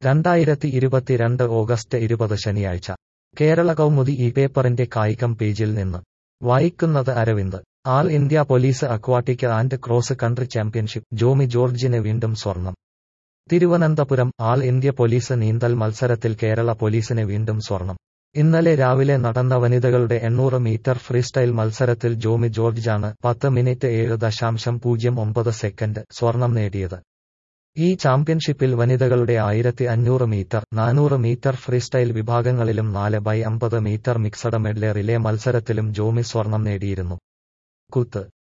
രണ്ടായിരത്തി ഇരുപത്തിരണ്ട് ഓഗസ്റ്റ് ഇരുപത് ശനിയാഴ്ച കേരള കൗമുദി ഈ പേപ്പറിന്റെ കായികം പേജിൽ നിന്ന് വായിക്കുന്നത് Aravind all India police aquatic and cross country championship Jomy ജോർജിന് വീണ്ടും സ്വർണം തിരുവനന്തപുരം ആൾ ഇന്ത്യ പോലീസ് നീന്തൽ മത്സരത്തിൽ കേരള പോലീസിന് വീണ്ടും സ്വർണം ഇന്നലെ രാവിലെ നടന്ന വനിതകളുടെ എണ്ണൂറ് മീറ്റർ ഫ്രീസ്റ്റൈൽ മത്സരത്തിൽ ജോമി ജോർജാണ് പത്ത് മിനിറ്റ് ഏഴ് ദശാംശം പൂജ്യം ഒമ്പത് സെക്കൻഡ് സ്വർണം നേടിയത് ഈ ചാമ്പ്യൻഷിപ്പിൽ വനിതകളുടെ ആയിരത്തി അഞ്ഞൂറ് മീറ്റർ നാനൂറ് മീറ്റർ ഫ്രീസ്റ്റൈൽ വിഭാഗങ്ങളിലും നാല് ബൈ അമ്പത് മീറ്റർ മിക്സഡ് മെഡ്ലെ റിലേ മത്സരത്തിലും ജോമി സ്വർണം നേടിയിരുന്നു കുത്ത്